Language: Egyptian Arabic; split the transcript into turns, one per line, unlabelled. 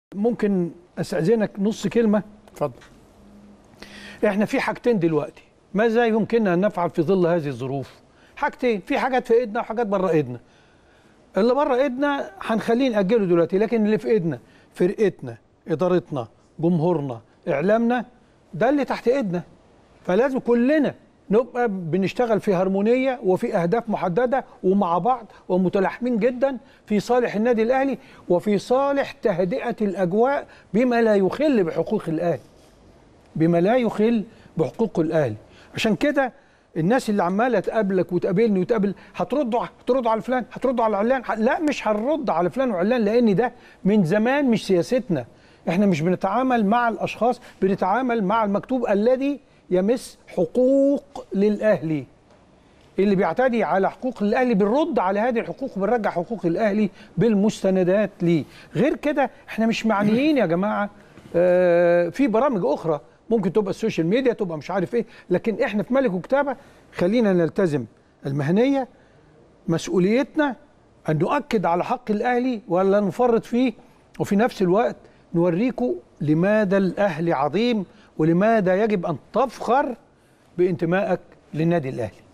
ممكن استاذنك نص كلمه
اتفضل
احنا في حاجتين دلوقتي ماذا يمكننا ان نفعل في ظل هذه الظروف حاجتين في حاجات في ايدنا وحاجات بره ايدنا اللي بره ايدنا هنخليه ناجله دلوقتي لكن اللي في ايدنا فرقتنا ادارتنا جمهورنا اعلامنا ده اللي تحت ايدنا فلازم كلنا نبقى بنشتغل في هرمونيه وفي اهداف محدده ومع بعض ومتلاحمين جدا في صالح النادي الاهلي وفي صالح تهدئه الاجواء بما لا يخل بحقوق الاهلي بما لا يخل بحقوق الاهلي عشان كده الناس اللي عماله تقابلك وتقابلني وتقابل هتردوا هتردوا على فلان هتردوا على علان لا مش هنرد على فلان وعلان لان ده من زمان مش سياستنا احنا مش بنتعامل مع الاشخاص بنتعامل مع المكتوب الذي يمس حقوق للاهلي اللي بيعتدي على حقوق الاهلي بنرد على هذه الحقوق وبنرجع حقوق الاهلي بالمستندات ليه غير كده احنا مش معنيين يا جماعه آه في برامج اخرى ممكن تبقى السوشيال ميديا تبقى مش عارف ايه لكن احنا في ملك وكتابه خلينا نلتزم المهنيه مسؤوليتنا ان نؤكد على حق الاهلي ولا نفرط فيه وفي نفس الوقت نوريكم لماذا الاهلي عظيم ولماذا يجب ان تفخر بانتمائك للنادي الاهلي